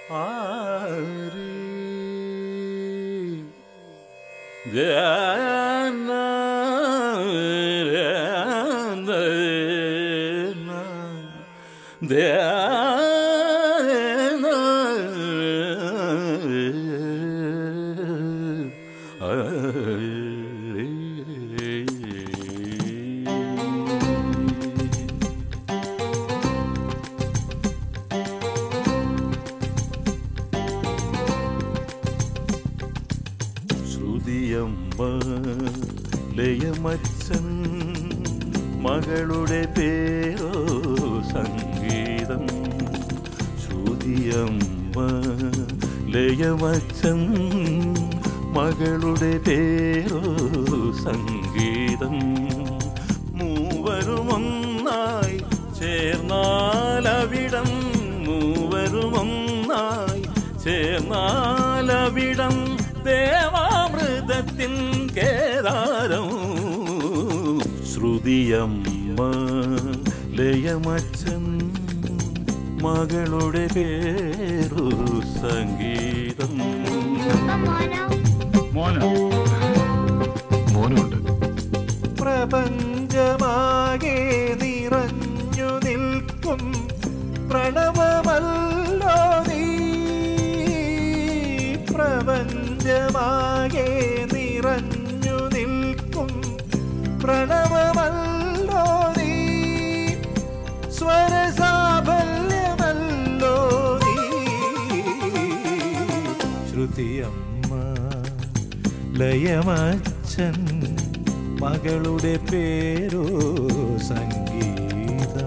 ആരേ ധ്യാന ശ്രുതിയമ്മ ലയമച്ചൻ മകളുടെ പേരോ സംഗീതം ശ്രുതിയമ്മ ലയമച്ചൻ മകളുടെ പേരോ സംഗീതം മൂവരുമൊന്നായി ചേർന്നാലവിടം മൂവരുമൊന്നായി ചേർന്നാലവിടം ദേവാമൃതത്തിൻ കേദാരം ശ്രുതിയമ്മ ലയമച്ചൻ മകളുടെ പേരു സംഗീതം മോനോ മോനുണ്ട് പ്രപഞ്ചമാകെ നിറഞ്ഞു നിൽക്കും പ്രണവമല്ലോ നീ പ്രപഞ്ചമാകെ നിറഞ്ഞു നിൽക്കും പ്രണവമല്ലോ നീ സ്വരസാഫല്യമല്ലോ നീ ശ്രുതിയമ്മ ലയമച്ചൻ മകളുടെ പേരോ സംഗീതം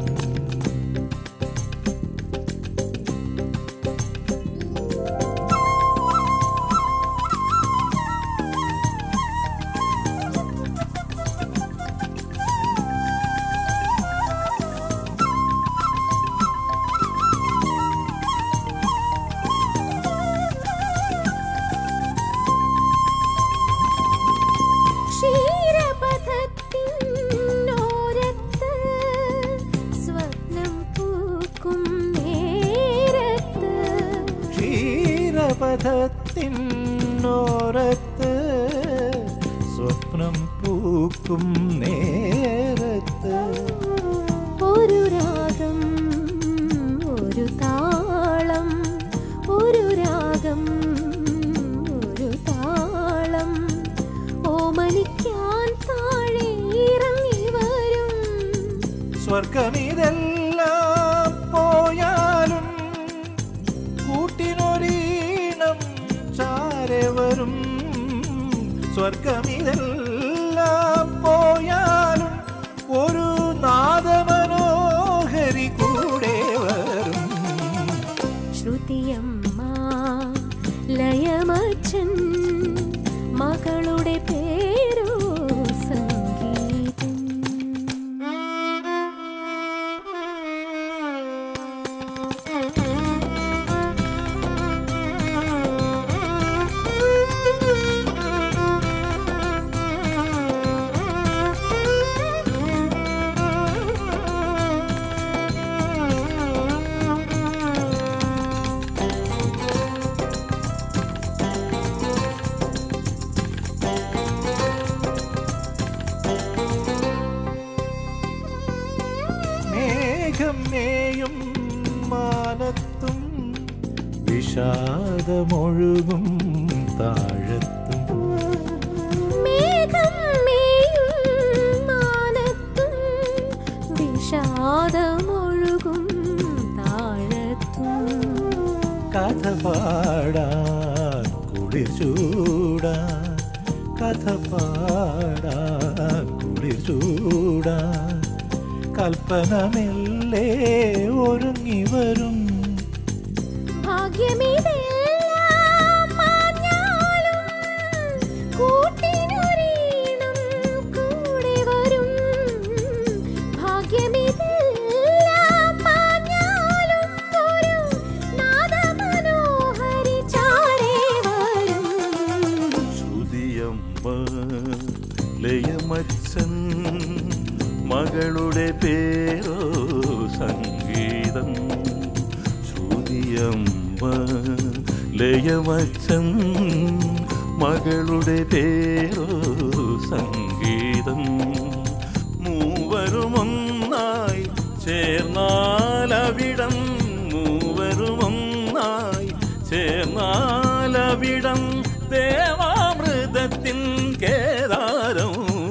ക്ഷീരപഥത്തിനോരത്ത് സ്വപ്നം പൂക്കും നേരത്ത് ക്ഷീരപഥത്തിനോരത്ത് സ്വപ്നം പൂക്കും നേരത്ത് ഒരു രാഗം ഒരു താളം ഒരു രാഗം ഒരു താളം ഓമനിക്കാൻ താഴെ ഇറങ്ങി വരും സ്വർഗമിതെല്ലാം പോയാലും കൂട്ടിനൊരീണം ചാരെ വരും സ്വർഗമിതെല്ലാം പോയാലും ഒരു നാദമനോഹരി കൂടെ വരും ശ്രുതിയമ്മ ലയമച്ചൻ മകളുടെ പേരോ സംഗീതം മേഘം മേയും മാനത്തും വിഷാദമൊഴുകും താഴത്തും മേഘം മേയും മാനത്തും വിഷാദമൊഴുകും താഴത്തും കഥ പാടാൻ കുളിർ ചൂടാൻ കഥ പാടാൻ കുളിർ ചൂടാൻ കൽപ്പന മെല്ലെ ഒരുങ്ങി വരും ഭാഗ്യമിതെല്ലാം മാഞ്ഞാലും കൂട്ടിനൊരീണം കൂടെ വരും ഭാഗ്യമിതെല്ലാം മാഞ്ഞാലും ഒരു നാദമനോഹരി ചാരേ വരും ശ്രുതിയമ്മ ലയമച്ചൻ മകളുടെ പേരോ സംഗീതം ശ്രുതിയമ്മ ലയമച്ചൻ മകളുടെ പേരോ സംഗീതം മൂവരുമൊന്നായി ചേർന്നാലവിടം മൂവരുമൊന്നായി ചേർന്നാലവിടം ദേവാമൃതത്തിൻ കേദാരം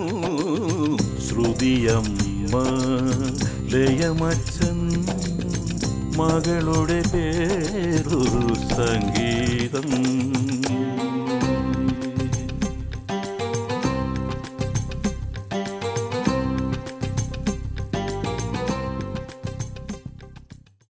ശ്രുതിയമ്മ ലയമച്ചൻ മകളുടെ പേരു സംഗീതം